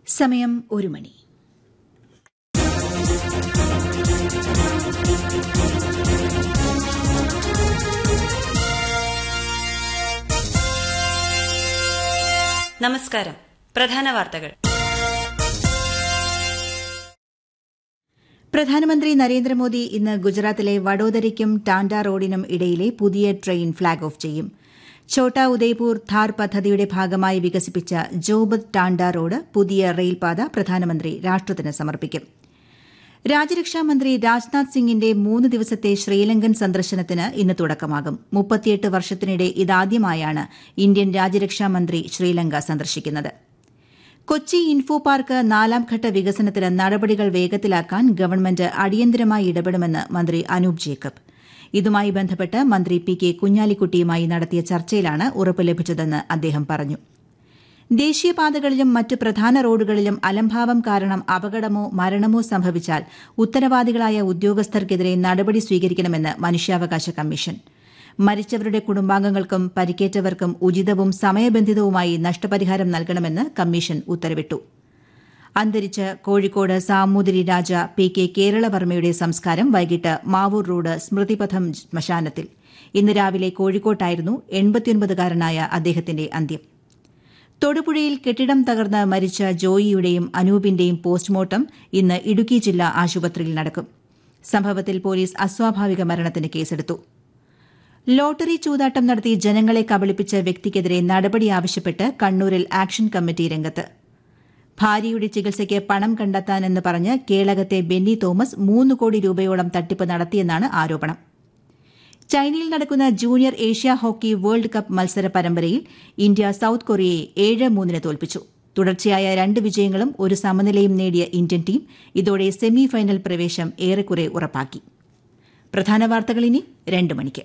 സമയം ഒരു മണി നമസ്കാരം പ്രധാന വാർത്തകൾ പ്രധാനമന്ത്രി നരേന്ദ്രമോദി ഇന്ന് ഗുജറാത്തിലെ വഡോദരയ്ക്കും ടാൻഡ റോഡിനും ഇടയിലെ പുതിയ ട്രെയിൻ ഫ്ളാഗ് ഓഫ് ചെയ്യും ഛോട്ടാ ഉദയ്പൂർ ധാർ പദ്ധതിയുടെ ഭാഗമായി വികസിപ്പിച്ച ജോബത് ടാൻഡ റോഡ് പുതിയ റെയിൽപാത പ്രധാനമന്ത്രി രാഷ്ട്രത്തിന് സമർപ്പിക്കും രാജ്യരക്ഷാമന്ത്രി രാജ്നാഥ് സിംഗിന്റെ മൂന്ന് ദിവസത്തെ ശ്രീലങ്കൻ സന്ദർശനത്തിന് ഇന്ന് തുടക്കമാകും മുപ്പത്തിയെട്ട് വർഷത്തിനിടെ ഇതാദ്യമായാണ് ഇന്ത്യൻ രാജ്യരക്ഷാമന്ത്രി ശ്രീലങ്ക സന്ദർശിക്കുന്നത് കൊച്ചി ഇൻഫോ പാർക്ക് നാലാംഘട്ട വികസനത്തിന് നടപടികൾ വേഗത്തിലാക്കാൻ ഗവൺമെന്റ് അടിയന്തരമായി ഇടപെടുമെന്ന് മന്ത്രി അനൂപ് ജേക്കബ് ഇതുമായി ബന്ധപ്പെട്ട് മന്ത്രി പി കെ കുഞ്ഞാലിക്കുട്ടിയുമായി നടത്തിയ ചർച്ചയിലാണ് ഉറപ്പ് ലഭിച്ചതെന്ന് അദ്ദേഹം പറഞ്ഞു ദേശീയപാതകളിലും മറ്റ് പ്രധാന റോഡുകളിലും അലംഭാവം കാരണം അപകടമോ മരണമോ സംഭവിച്ചാൽ ഉത്തരവാദികളായ ഉദ്യോഗസ്ഥർക്കെതിരെ നടപടി സ്വീകരിക്കണമെന്ന് മനുഷ്യാവകാശ കമ്മീഷൻ മരിച്ചവരുടെ കുടുംബാംഗങ്ങൾക്കും പരിക്കേറ്റവർക്കും ഉചിതവും സമയബന്ധിതവുമായി നഷ്ടപരിഹാരം നൽകണമെന്ന് കമ്മീഷൻ ഉത്തരവിട്ടു അന്തരിച്ച കോഴിക്കോട് സാമൂതിരി രാജ പി കെ കേരളവർമ്മയുടെ സംസ്കാരം വൈകിട്ട് മാവൂർ റോഡ് സ്മൃതിപഥം ശ്മശാനത്തിൽ ഇന്ന് രാവിലെ കോഴിക്കോട്ടായിരുന്നു എൺപത്തിയൊൻപതുകാരനായ അദ്ദേഹത്തിന്റെ അന്ത്യം തൊടുപുഴയിൽ കെട്ടിടം തകർന്ന് മരിച്ച ജോയിയുടെയും അനൂപിന്റെയും പോസ്റ്റ്മോർട്ടം ഇന്ന് ഇടുക്കി ജില്ലാ ആശുപത്രിയിൽ നടക്കും സംഭവത്തിൽ പോലീസ് അസ്വാഭാവിക മരണത്തിന് കേസെടുത്തു ലോട്ടറി ചൂതാട്ടം നടത്തി ജനങ്ങളെ കബളിപ്പിച്ച വ്യക്തിക്കെതിരെ നടപടി ആവശ്യപ്പെട്ട് കണ്ണൂരിൽ ആക്ഷൻ കമ്മിറ്റി രംഗത്ത് ഭാര്യയുടെ ചികിത്സയ്ക്ക് പണം കണ്ടെത്താനെന്ന് പറഞ്ഞ് കേളകത്തെ ബെന്നി തോമസ് മൂന്ന് കോടി രൂപയോളം തട്ടിപ്പ് നടത്തിയെന്നാണ് ആരോപണം ചൈനയിൽ നടക്കുന്ന junior Asia hockey world cup മത്സര പരമ്പരയിൽ ഇന്ത്യ സൌത്ത് കൊറിയയെ ഏഴ് മൂന്നിന് തോൽപ്പിച്ചു തുടർച്ചയായ രണ്ട് വിജയങ്ങളും ഒരു സമനിലയും നേടിയ ഇന്ത്യൻ ടീം ഇതോടെ സെമി ഫൈനൽ പ്രവേശം ഏറെക്കുറെ ഉറപ്പാക്കി പ്രധാന വാർത്തകൾ ഇനി രണ്ട് മണിക്ക്